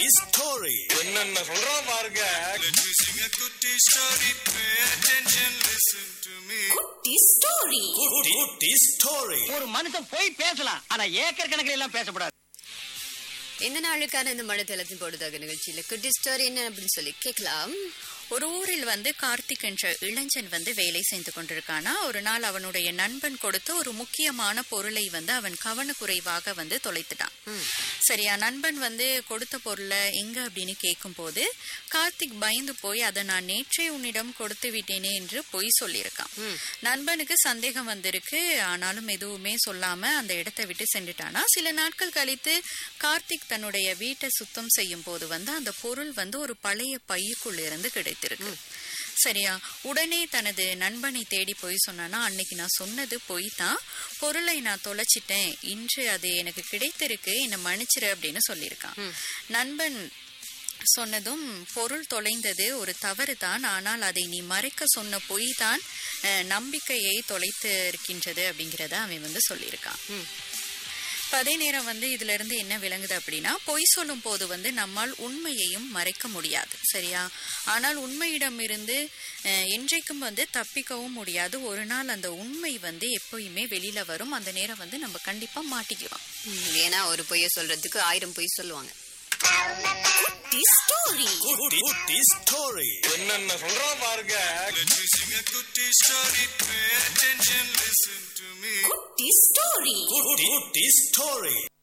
குட்டி ஸ்டோரி என்னென்ன சொல்றான் பாருங்க Let me sing a kutti story. Pay attention, listen to me. குட்டி ஸ்டோரி குட்டி குட்டி ஸ்டோரி ஒரு மனுஷன் போய் பேசலாம் ஆனா ஏக்கர் கணக்கில் எல்லாம் பேசக்கூடாது இந்த நாளுக்கான இந்த மனதளத்தின் பொழுதாக நிகழ்ச்சியில குட்டி ஸ்டோரி என்ன அப்படின்னு சொல்லி கேட்கலாம் ஒரு ஊரில் வந்து கார்த்திக் என்ற இளைஞன் வந்து வேலை செய்து கொண்டிருக்கானா ஒரு நாள் அவனுடைய நண்பன் கொடுத்த ஒரு முக்கியமான பொருளை வந்து அவன் கவனக்குறைவாக வந்து தொலைத்துட்டான் சரியா நண்பன் வந்து கொடுத்த பொருளை எங்க அப்படின்னு கேட்கும்போது கார்த்திக் பயந்து போய் அதை நான் நேற்றே உன்னிடம் கொடுத்து விட்டேனே என்று பொய் சொல்லியிருக்கான் நண்பனுக்கு சந்தேகம் வந்திருக்கு ஆனாலும் எதுவுமே சொல்லாம அந்த இடத்தை விட்டு சென்றுட்டானா சில நாட்கள் கழித்து கார்த்திக் தன்னுடைய வீட்டை சுத்தம் செய்யும் போது வந்து அந்த பொருள் வந்து ஒரு பழைய பையுக்குள்ள இருந்து கிடைத்திருக்கு சரியா உடனே தனது நண்பனை தேடி போய் சொன்னானா அன்னைக்கு நான் சொன்னது பொய் தான் பொருளை நான் தொலைச்சிட்டேன் இன்று அது எனக்கு கிடைத்திருக்கு என்னை மன்னிச்சிரு அப்படின்னு சொல்லியிருக்கான் நண்பன் சொன்னதும் பொருள் தொலைந்தது ஒரு தவறு தான் ஆனால் அதை நீ மறைக்க சொன்ன பொய் தான் அஹ், நம்பிக்கையை தொலைத்து இருக்கின்றது அப்படிங்கிறத அவன் வந்து சொல்லியிருக்கான் இப்ப அதே நேரம் வந்து இதுல இருந்து என்ன விளங்குது அப்படின்னா பொய் சொல்லும் போது வந்து நம்மால் உண்மையையும் மறைக்க முடியாது சரியா ஆனால் உண்மையிடம் இருந்து அஹ், என்றைக்கும் வந்து தப்பிக்கவும் முடியாது ஒரு நாள் அந்த உண்மை வந்து எப்பயுமே வெளியில வரும் அந்த நேரம் வந்து நம்ம கண்டிப்பா மாட்டிக்குவோம் ஏன்னா ஒரு பொய்ய சொல்றதுக்கு ஆயிரம் பொய் சொல்லுவாங்க குட்டி ஸ்டோரி குட்டி குட்டி ஸ்டோரி என்னென்ன சொல்றான் பாருங்க Let me sing a kutti story. Pay attention, listen to me. குட்டி ஸ்டோரி குட்டி குட்டி ஸ்டோரி